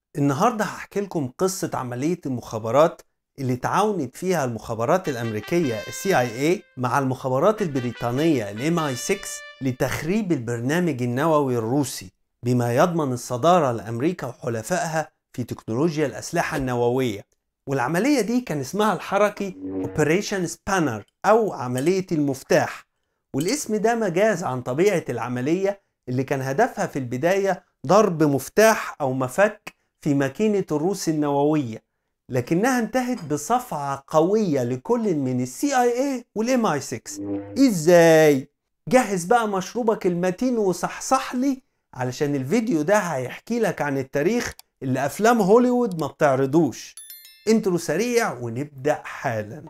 النهارده هحكي لكم قصة عملية المخابرات اللي تعاونت فيها المخابرات الأمريكية CIA مع المخابرات البريطانية ال MI6 لتخريب البرنامج النووي الروسي بما يضمن الصدارة لأمريكا وحلفائها في تكنولوجيا الأسلحة النووية والعملية دي كان اسمها الحركي Operation Spanner أو عملية المفتاح والاسم ده مجاز عن طبيعة العملية اللي كان هدفها في البداية ضرب مفتاح أو مفك في ماكينة الروس النووية لكنها انتهت بصفعة قوية لكل من السي اي اي والام اي 6 ازاي؟ جهز بقى مشروبك المتين وصحصح لي علشان الفيديو ده هيحكي لك عن التاريخ اللي افلام هوليوود ما بتعرضوش انترو سريع ونبدأ حالا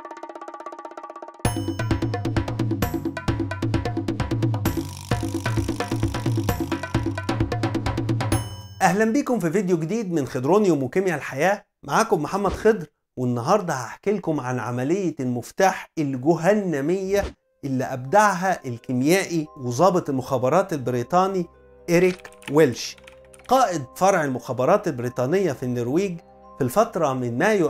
اهلا بيكم في فيديو جديد من خضرونيوم وكيمياء الحياة معاكم محمد خضر والنهاردة هحكي لكم عن عملية المفتاح الجهنمية اللي أبدعها الكيميائي وضابط المخابرات البريطاني إريك ويلش قائد فرع المخابرات البريطانية في النرويج في الفترة من مايو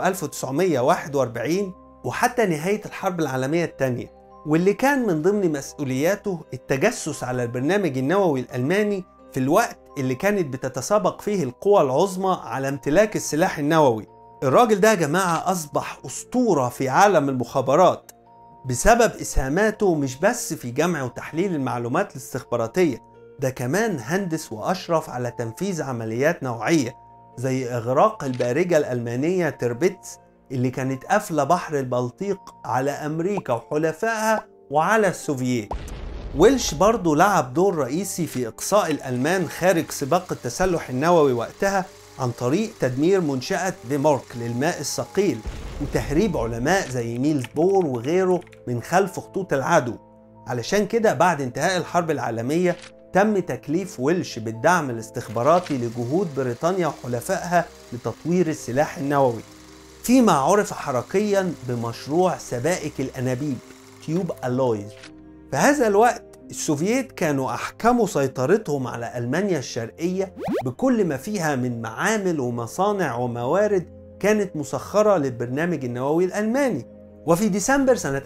1941 وحتى نهاية الحرب العالمية الثانية واللي كان من ضمن مسؤولياته التجسس على البرنامج النووي الألماني في الوقت اللي كانت بتتسابق فيه القوى العظمى على امتلاك السلاح النووي الراجل ده يا جماعة أصبح أسطورة في عالم المخابرات بسبب إسهاماته مش بس في جمع وتحليل المعلومات الاستخباراتية ده كمان هندس وأشرف على تنفيذ عمليات نوعية زي إغراق البارجة الألمانية تربيتس اللي كانت قافلة بحر البلطيق على أمريكا وحلفائها وعلى السوفييت ويلش برضه لعب دور رئيسي في إقصاء الألمان خارج سباق التسلح النووي وقتها عن طريق تدمير منشأة فيمورك للماء الثقيل وتهريب علماء زي ميلز بور وغيره من خلف خطوط العدو علشان كده بعد انتهاء الحرب العالمية تم تكليف ويلش بالدعم الاستخباراتي لجهود بريطانيا وحلفائها لتطوير السلاح النووي فيما عرف حركيا بمشروع سبائك الأنابيب تيوب ألويز في هذا الوقت السوفييت كانوا أحكموا سيطرتهم على ألمانيا الشرقية بكل ما فيها من معامل ومصانع وموارد كانت مسخرة للبرنامج النووي الألماني وفي ديسمبر سنة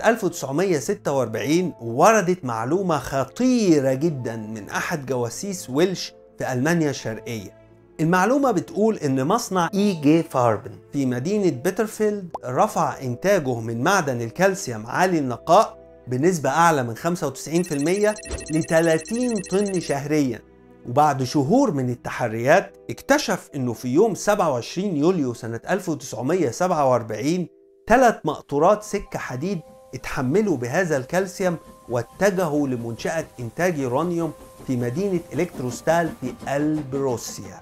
1946 وردت معلومة خطيرة جدا من أحد جواسيس ويلش في ألمانيا الشرقية المعلومة بتقول إن مصنع إي جي فاربن في مدينة بيترفيلد رفع إنتاجه من معدن الكالسيوم عالي النقاء بنسبة أعلى من 95% ل 30 طن شهريا وبعد شهور من التحريات اكتشف انه في يوم 27 يوليو سنة 1947 ثلاث مقطورات سكة حديد اتحملوا بهذا الكالسيوم واتجهوا لمنشأة إنتاج يورانيوم في مدينة إلكتروستال في قلب روسيا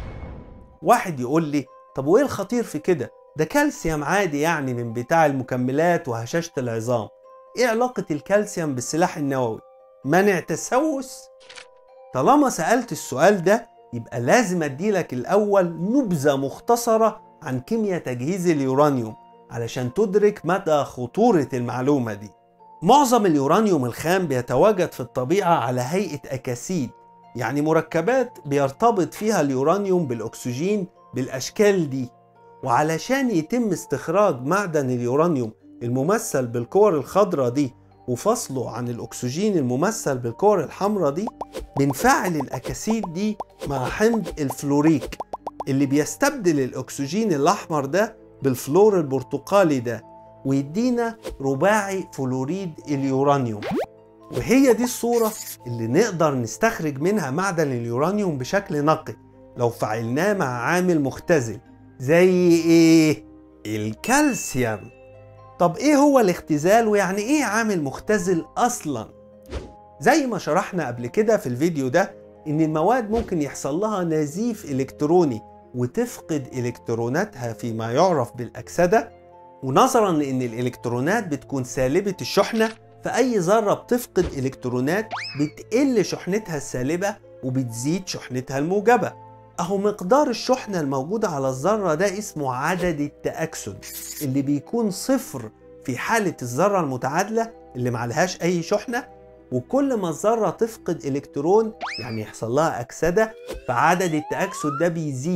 واحد يقول لي طب وإيه الخطير في كده؟ ده كالسيوم عادي يعني من بتاع المكملات وهشاشة العظام ايه علاقة الكالسيوم بالسلاح النووي؟ منع تسوس؟ طالما سألت السؤال ده يبقى لازم اديلك الأول نبذة مختصرة عن كيمياء تجهيز اليورانيوم علشان تدرك مدى خطورة المعلومة دي معظم اليورانيوم الخام بيتواجد في الطبيعة على هيئة أكاسيد يعني مركبات بيرتبط فيها اليورانيوم بالأكسجين بالأشكال دي وعلشان يتم استخراج معدن اليورانيوم الممثل بالكور الخضراء دي وفصله عن الأكسجين الممثل بالكور الحمراء دي بنفعل الأكاسيد دي مع حمض الفلوريك اللي بيستبدل الأكسجين الأحمر ده بالفلور البرتقالي ده ويدينا رباعي فلوريد اليورانيوم وهي دي الصورة اللي نقدر نستخرج منها معدن اليورانيوم بشكل نقي لو فعلناه مع عامل مختزل زي ايه؟ الكالسيوم طب ايه هو الاختزال ويعني ايه عامل مختزل اصلا زي ما شرحنا قبل كده في الفيديو ده ان المواد ممكن يحصل لها نزيف الكتروني وتفقد الكتروناتها فيما يعرف بالاكسده ونظرا لان الالكترونات بتكون سالبه الشحنه فاي ذره بتفقد الكترونات بتقل شحنتها السالبه وبتزيد شحنتها الموجبه اهو مقدار الشحنة الموجودة على الذرة ده اسمه عدد التأكسد اللي بيكون صفر في حالة الذرة المتعادلة اللي معلهاش أي شحنة وكل ما الذرة تفقد إلكترون يعني يحصل لها أكسدة فعدد التأكسد ده بيزيد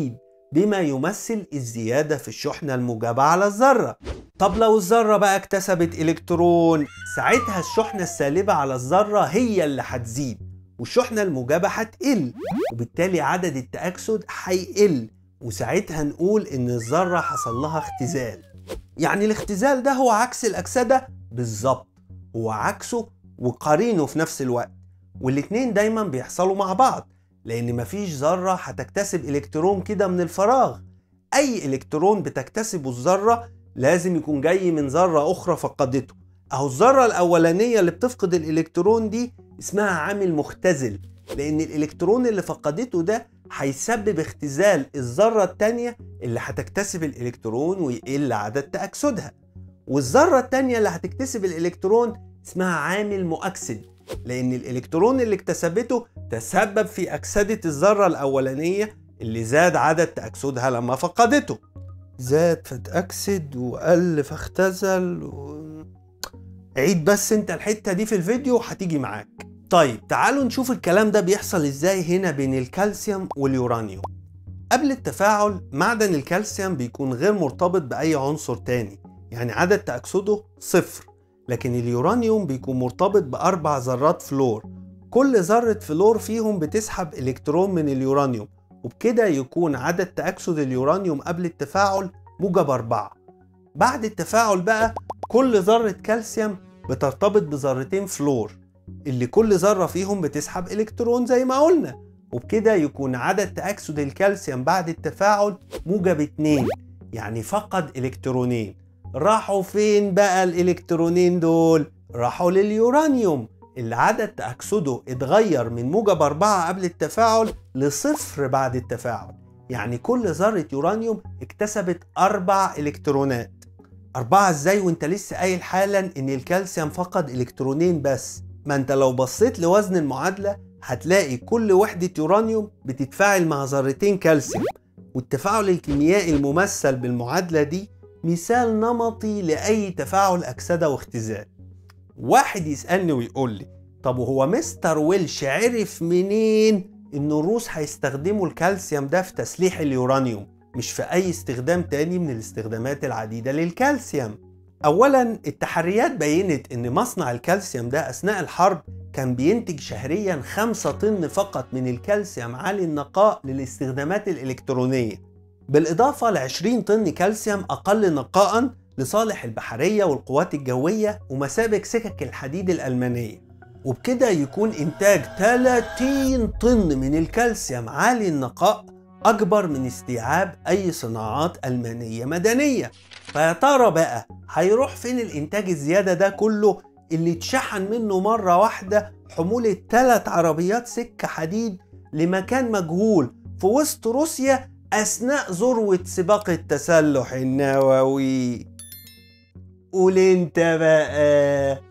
بما يمثل الزيادة في الشحنة الموجبة على الذرة طب لو الذرة بقى اكتسبت إلكترون ساعتها الشحنة السالبة على الذرة هي اللي هتزيد والشحنة الموجبة هتقل وبالتالي عدد التأكسد هيقل وساعتها نقول إن الذرة حصل لها اختزال يعني الاختزال ده هو عكس الأكسدة بالظبط هو عكسه وقرينه في نفس الوقت والاتنين دايما بيحصلوا مع بعض لأن مفيش ذرة هتكتسب إلكترون كده من الفراغ أي إلكترون بتكتسبه الذرة لازم يكون جاي من ذرة أخرى فقدته أهو الذرة الأولانية اللي بتفقد الإلكترون دي اسمها عامل مختزل لأن الإلكترون اللي فقدته ده هيسبب اختزال الذرة التانية اللي هتكتسب الإلكترون ويقل عدد تأكسدها والذرة التانية اللي هتكتسب الإلكترون اسمها عامل مؤكسد لأن الإلكترون اللي اكتسبته تسبب في أكسدة الذرة الأولانية اللي زاد عدد تأكسدها لما فقدته زاد فتأكسد وقل فاختزل و... عيد بس انت الحتة دي في الفيديو هتيجي معاك طيب تعالوا نشوف الكلام ده بيحصل ازاي هنا بين الكالسيوم واليورانيوم قبل التفاعل معدن الكالسيوم بيكون غير مرتبط بأي عنصر تاني يعني عدد تأكسده صفر لكن اليورانيوم بيكون مرتبط بأربع ذرات فلور كل ذرة فلور فيهم بتسحب إلكترون من اليورانيوم وبكده يكون عدد تأكسد اليورانيوم قبل التفاعل موجب أربعة بعد التفاعل بقى كل ذرة كالسيوم بترتبط بذرتين فلور اللي كل ذرة فيهم بتسحب إلكترون زي ما قلنا وبكده يكون عدد تأكسد الكالسيوم بعد التفاعل موجب اتنين يعني فقد إلكترونين راحوا فين بقى الإلكترونين دول؟ راحوا لليورانيوم اللي عدد تأكسده اتغير من موجب أربعة قبل التفاعل لصفر بعد التفاعل يعني كل ذرة يورانيوم اكتسبت أربع إلكترونات أربعة إزاي وأنت لسه قايل حالا إن الكالسيوم فقد إلكترونين بس ما أنت لو بصيت لوزن المعادلة هتلاقي كل وحدة يورانيوم بتتفاعل مع ذرتين كالسيوم والتفاعل الكيميائي الممثل بالمعادلة دي مثال نمطي لأي تفاعل أكسدة واختزال واحد يسألني ويقول لي طب وهو مستر ويلش عرف منين إن الروس هيستخدموا الكالسيوم ده في تسليح اليورانيوم مش في أي استخدام تاني من الاستخدامات العديدة للكالسيوم أولا التحريات بينت إن مصنع الكالسيوم ده أثناء الحرب كان بينتج شهريا 5 طن فقط من الكالسيوم عالي النقاء للاستخدامات الإلكترونية بالإضافة ل 20 طن كالسيوم أقل نقاء لصالح البحرية والقوات الجوية ومسابق سكك الحديد الألمانية وبكده يكون إنتاج 30 طن من الكالسيوم عالي النقاء أكبر من استيعاب أي صناعات ألمانية مدنية فيا ترى بقى هيروح فين الإنتاج الزيادة ده كله اللي اتشحن منه مرة واحدة حمولة ثلاث عربيات سكة حديد لمكان مجهول في وسط روسيا أثناء ذروة سباق التسلح النووي قول انت بقى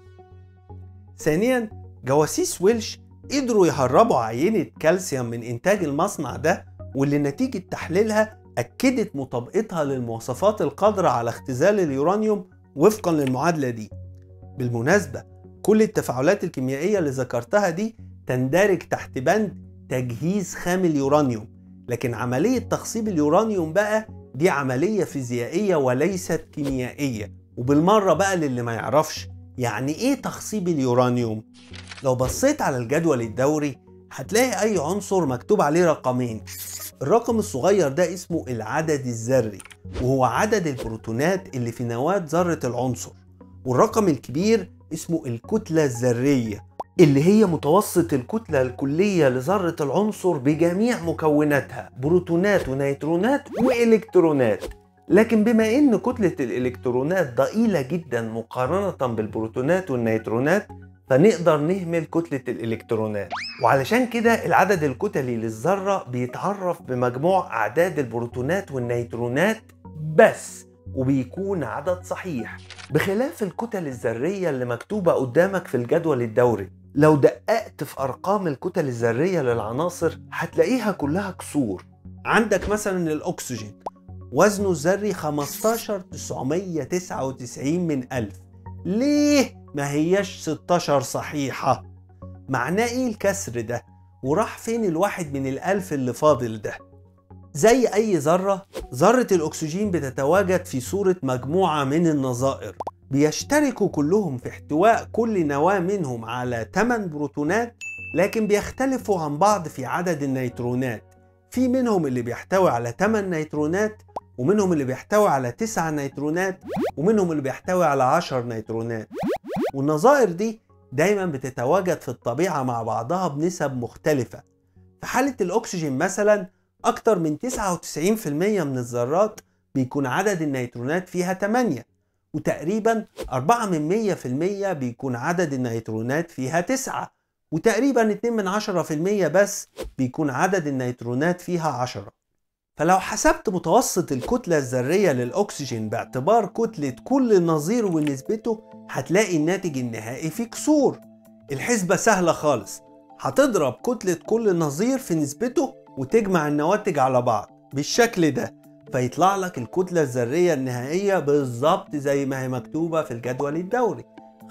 ثانيا جواسيس ويلش قدروا يهربوا عينة كالسيوم من إنتاج المصنع ده واللي نتيجة تحليلها أكدت مطابقتها للمواصفات القادرة على اختزال اليورانيوم وفقا للمعادلة دي بالمناسبة كل التفاعلات الكيميائية اللي ذكرتها دي تندرج تحت بند تجهيز خام اليورانيوم لكن عملية تخصيب اليورانيوم بقى دي عملية فيزيائية وليست كيميائية وبالمرة بقى للي ما يعرفش يعني ايه تخصيب اليورانيوم؟ لو بصيت على الجدول الدوري هتلاقي اي عنصر مكتوب عليه رقمين الرقم الصغير ده اسمه العدد الذري وهو عدد البروتونات اللي في نواة ذرة العنصر والرقم الكبير اسمه الكتلة الذرية اللي هي متوسط الكتلة الكلية لذرة العنصر بجميع مكوناتها بروتونات ونيترونات وإلكترونات لكن بما ان كتلة الإلكترونات ضئيلة جدا مقارنة بالبروتونات والنيترونات فنقدر نهمل كتلة الإلكترونات وعلشان كده العدد الكتلي للذرة بيتعرف بمجموع أعداد البروتونات والنيترونات بس وبيكون عدد صحيح بخلاف الكتل الذرية اللي مكتوبة قدامك في الجدول الدوري لو دققت في أرقام الكتل الذرية للعناصر هتلاقيها كلها كسور عندك مثلا الأكسجين وزنه الذري 15999 من ألف ليه ما هياش 16 صحيحة معناه ايه الكسر ده وراح فين الواحد من الألف اللي فاضل ده زي أي ذرة ذرة الأكسجين بتتواجد في صورة مجموعة من النظائر بيشتركوا كلهم في احتواء كل نواة منهم على 8 بروتونات لكن بيختلفوا عن بعض في عدد النيترونات في منهم اللي بيحتوي على 8 نيترونات ومنهم اللي بيحتوي على 9 نيترونات ومنهم اللي بيحتوي على 10 نيترونات والنظائر دي دايما بتتواجد في الطبيعة مع بعضها بنسب مختلفة في حالة الأكسجين مثلا أكتر من 99% من الذرات بيكون عدد النيترونات فيها 8 وتقريبا 4 من 100% بيكون عدد النيترونات فيها 9 وتقريبا 2 من 10% بس بيكون عدد النيترونات فيها 10 فلو حسبت متوسط الكتلة الذرية للأكسجين باعتبار كتلة كل نظير ونسبته هتلاقي الناتج النهائي فيه كسور الحسبة سهلة خالص هتضرب كتلة كل نظير في نسبته وتجمع النواتج على بعض بالشكل ده فيطلع لك الكتلة الذرية النهائية بالظبط زي ما هي مكتوبة في الجدول الدوري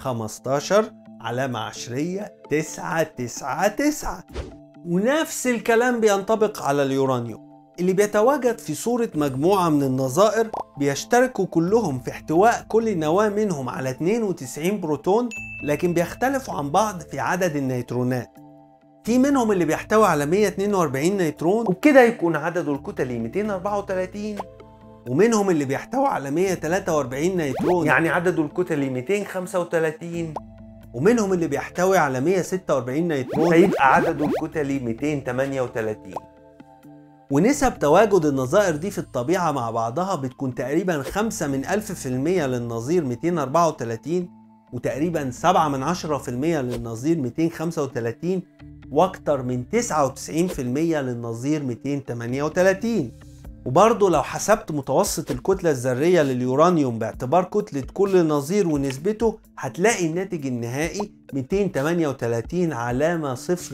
15 علامة عشرية 9 9 9 ونفس الكلام بينطبق على اليورانيوم اللي بيتواجد في صورة مجموعة من النظائر بيشتركوا كلهم في احتواء كل نواة منهم على 92 بروتون لكن بيختلفوا عن بعض في عدد النيترونات في منهم اللي بيحتوي على 142 نيترون وبكده يكون عدده الكتلي 234 ومنهم اللي بيحتوي على 143 نيترون يعني عدده الكتلي 235 ومنهم اللي بيحتوي على 146 نيترون فيبقى عدده الكتلي 238 ونسب تواجد النظائر دي في الطبيعة مع بعضها بتكون تقريبا 5 من ألف في المية للنظير 234 وتقريبا 7 من 10 في المية للنظير 235 واكتر من 99% للنظير 238 وبرضه لو حسبت متوسط الكتلة الذرية لليورانيوم باعتبار كتلة كل نظير ونسبته هتلاقي الناتج النهائي 238 علامة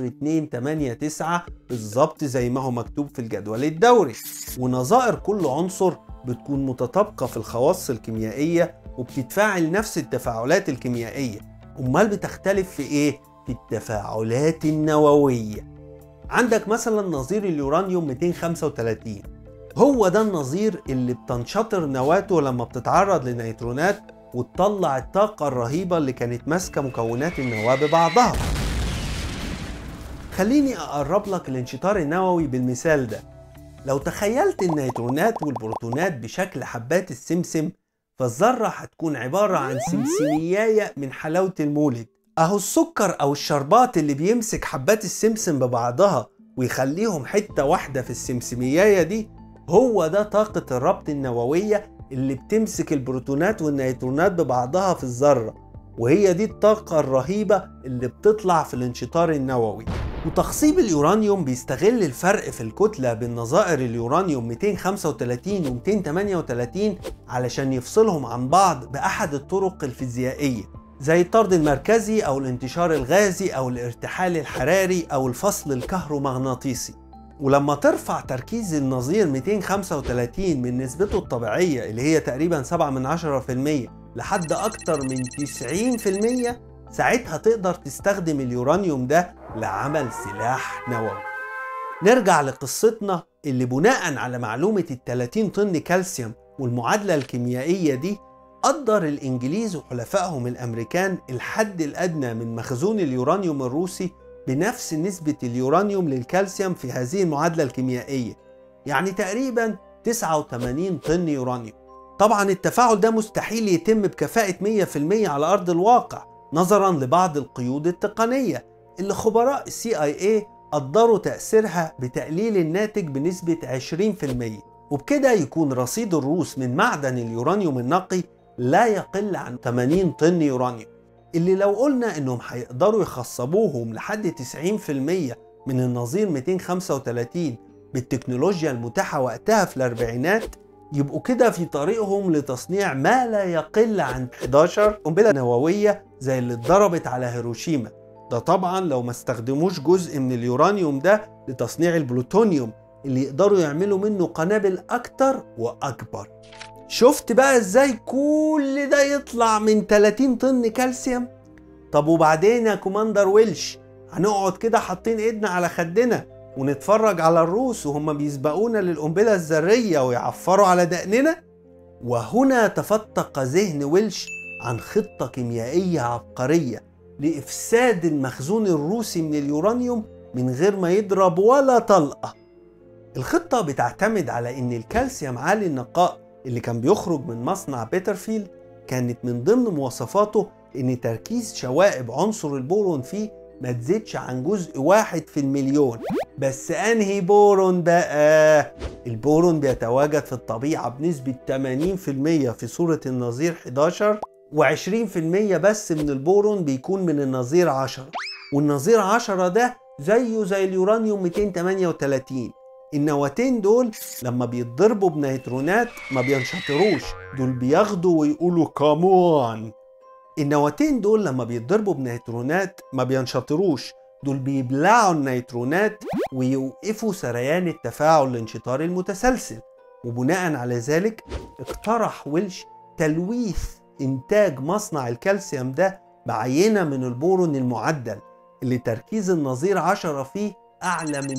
0289 بالظبط زي ما هو مكتوب في الجدول الدوري ونظائر كل عنصر بتكون متطابقة في الخواص الكيميائية وبتتفاعل نفس التفاعلات الكيميائية أمال بتختلف في إيه؟ في التفاعلات النووية عندك مثلا نظير اليورانيوم 235 هو ده النظير اللي بتنشطر نواته لما بتتعرض لنيترونات وتطلع الطاقة الرهيبة اللي كانت ماسكة مكونات النواة ببعضها خليني أقرب لك الانشطار النووي بالمثال ده لو تخيلت النيترونات والبروتونات بشكل حبات السمسم فالذرة هتكون عبارة عن سمسمياية من حلاوة المولد اهو السكر او الشربات اللي بيمسك حبات السمسم ببعضها ويخليهم حتة واحدة في السمسمياية دي هو ده طاقة الربط النووية اللي بتمسك البروتونات والنيترونات ببعضها في الذرة وهي دي الطاقة الرهيبة اللي بتطلع في الانشطار النووي وتخصيب اليورانيوم بيستغل الفرق في الكتلة بين نظائر اليورانيوم 235 و 238 علشان يفصلهم عن بعض بأحد الطرق الفيزيائية زي الطرد المركزي أو الانتشار الغازي أو الارتحال الحراري أو الفصل الكهرومغناطيسي ولما ترفع تركيز النظير 235 من نسبته الطبيعية اللي هي تقريبا 7 من 10% لحد أكتر من 90% ساعتها تقدر تستخدم اليورانيوم ده لعمل سلاح نووي نرجع لقصتنا اللي بناء على معلومة ال 30 طن كالسيوم والمعادلة الكيميائية دي قدر الإنجليز وحلفائهم الأمريكان الحد الأدنى من مخزون اليورانيوم الروسي بنفس نسبة اليورانيوم للكالسيوم في هذه المعادلة الكيميائية يعني تقريبا 89 طن يورانيوم طبعا التفاعل ده مستحيل يتم بكفاءة 100% على أرض الواقع نظرا لبعض القيود التقنية اللي خبراء السي اي اي قدروا تأثيرها بتقليل الناتج بنسبة 20% وبكده يكون رصيد الروس من معدن اليورانيوم النقي لا يقل عن 80 طن يورانيوم اللي لو قلنا انهم هيقدروا يخصبوهم لحد 90% من النظير 235 بالتكنولوجيا المتاحة وقتها في الأربعينات يبقوا كده في طريقهم لتصنيع ما لا يقل عن 11 قنبلة نووية زي اللي اتضربت على هيروشيما ده طبعا لو ما استخدموش جزء من اليورانيوم ده لتصنيع البلوتونيوم اللي يقدروا يعملوا منه قنابل أكتر وأكبر شفت بقى ازاي كل ده يطلع من 30 طن كالسيوم طب وبعدين يا كوماندر ويلش هنقعد كده حاطين ايدنا على خدنا ونتفرج على الروس وهم بيسبقونا للقنبلة الذرية ويعفروا على دقننا وهنا تفتق ذهن ويلش عن خطة كيميائية عبقرية لإفساد المخزون الروسي من اليورانيوم من غير ما يضرب ولا طلقة الخطة بتعتمد على إن الكالسيوم عالي النقاء اللي كان بيخرج من مصنع بيترفيلد كانت من ضمن مواصفاته إن تركيز شوائب عنصر البورون فيه ما تزيدش عن جزء واحد في المليون بس انهي بورون بقى البورون بيتواجد في الطبيعة بنسبة 80% في صورة النظير 11 و20% بس من البورون بيكون من النظير 10 والنظير 10 ده زيه زي اليورانيوم 238 النواتين دول لما بيتضربوا بنيترونات ما بينشطروش دول بياخدوا ويقولوا كامون النواتين دول لما بيتضربوا بنيترونات ما بينشطروش دول بيبلعوا النيترونات ويوقفوا سريان التفاعل الانشطاري المتسلسل وبناء على ذلك اقترح ويلش تلويث انتاج مصنع الكالسيوم ده بعينة من البورون المعدل اللي تركيز النظير 10 فيه أعلى من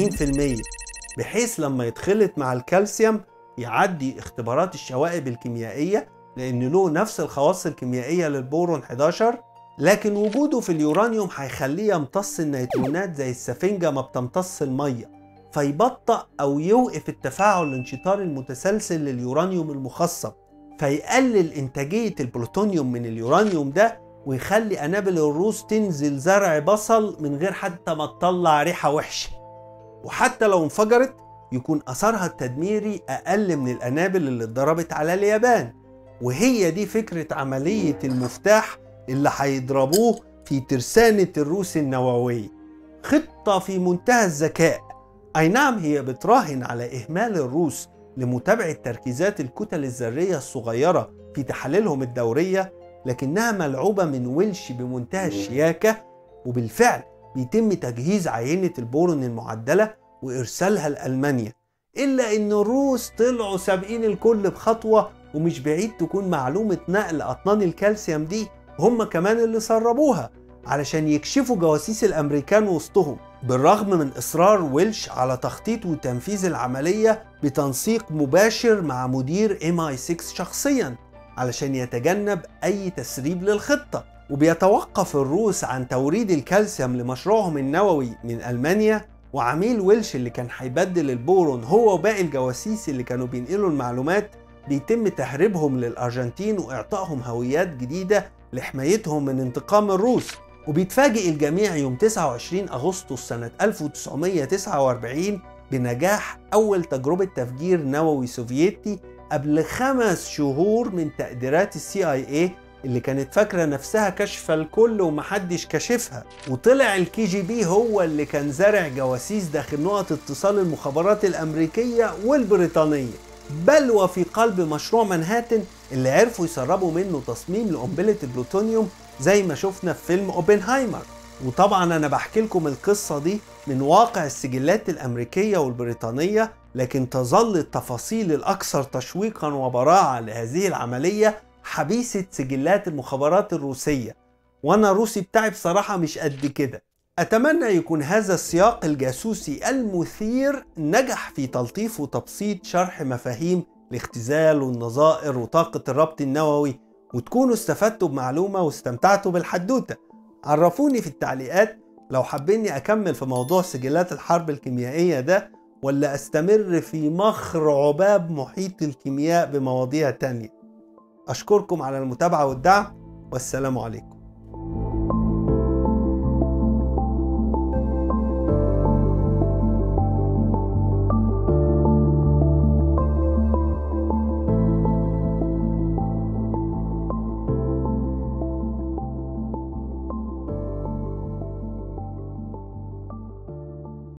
90% بحيث لما يتخلط مع الكالسيوم يعدي اختبارات الشوائب الكيميائية لأن له نفس الخواص الكيميائية للبورون 11 لكن وجوده في اليورانيوم هيخليه يمتص النيترونات زي السفنجة ما بتمتص المية فيبطأ أو يوقف التفاعل الانشطاري المتسلسل لليورانيوم المخصب فيقلل إنتاجية البلوتونيوم من اليورانيوم ده ويخلي أنابل الروس تنزل زرع بصل من غير حتى ما تطلع ريحة وحشة وحتى لو انفجرت يكون أثرها التدميري أقل من الأنابل اللي اتضربت على اليابان وهي دي فكرة عملية المفتاح اللي هيضربوه في ترسانة الروس النووية خطة في منتهى الذكاء أي نعم هي بتراهن على إهمال الروس لمتابعة تركيزات الكتل الذرية الصغيرة في تحاليلهم الدورية لكنها ملعوبة من ويلش بمنتهى الشياكة وبالفعل بيتم تجهيز عينة البورون المعدلة وإرسالها لألمانيا إلا إن الروس طلعوا سابقين الكل بخطوة ومش بعيد تكون معلومة نقل أطنان الكالسيوم دي هم كمان اللي سربوها علشان يكشفوا جواسيس الأمريكان وسطهم بالرغم من إصرار ويلش على تخطيط وتنفيذ العملية بتنسيق مباشر مع مدير MI6 شخصيا علشان يتجنب أي تسريب للخطة وبيتوقف الروس عن توريد الكالسيوم لمشروعهم النووي من ألمانيا وعميل ويلش اللي كان هيبدل البورون هو وباقي الجواسيس اللي كانوا بينقلوا المعلومات بيتم تهريبهم للأرجنتين وإعطائهم هويات جديدة لحمايتهم من انتقام الروس وبيتفاجئ الجميع يوم 29 أغسطس سنة 1949 بنجاح أول تجربة تفجير نووي سوفيتي قبل خمس شهور من تقديرات السي اي اي اللي كانت فاكرة نفسها كشف الكل ومحدش كشفها وطلع الكي جي بي هو اللي كان زارع جواسيس داخل نقط اتصال المخابرات الأمريكية والبريطانية بل وفي قلب مشروع منهاتن اللي عرفوا يسربوا منه تصميم لقنبلة البلوتونيوم زي ما شفنا في فيلم اوبنهايمر وطبعا انا بحكي لكم القصة دي من واقع السجلات الامريكية والبريطانية لكن تظل التفاصيل الاكثر تشويقا وبراعة لهذه العملية حبيسة سجلات المخابرات الروسية وانا الروسي بتاعي بصراحة مش قد كده أتمنى يكون هذا السياق الجاسوسي المثير نجح في تلطيف وتبسيط شرح مفاهيم الاختزال والنظائر وطاقة الربط النووي وتكونوا استفدتوا بمعلومة واستمتعتوا بالحدوتة عرفوني في التعليقات لو حابيني أكمل في موضوع سجلات الحرب الكيميائية ده ولا أستمر في مخر عباب محيط الكيمياء بمواضيع تانية أشكركم على المتابعة والدعم والسلام عليكم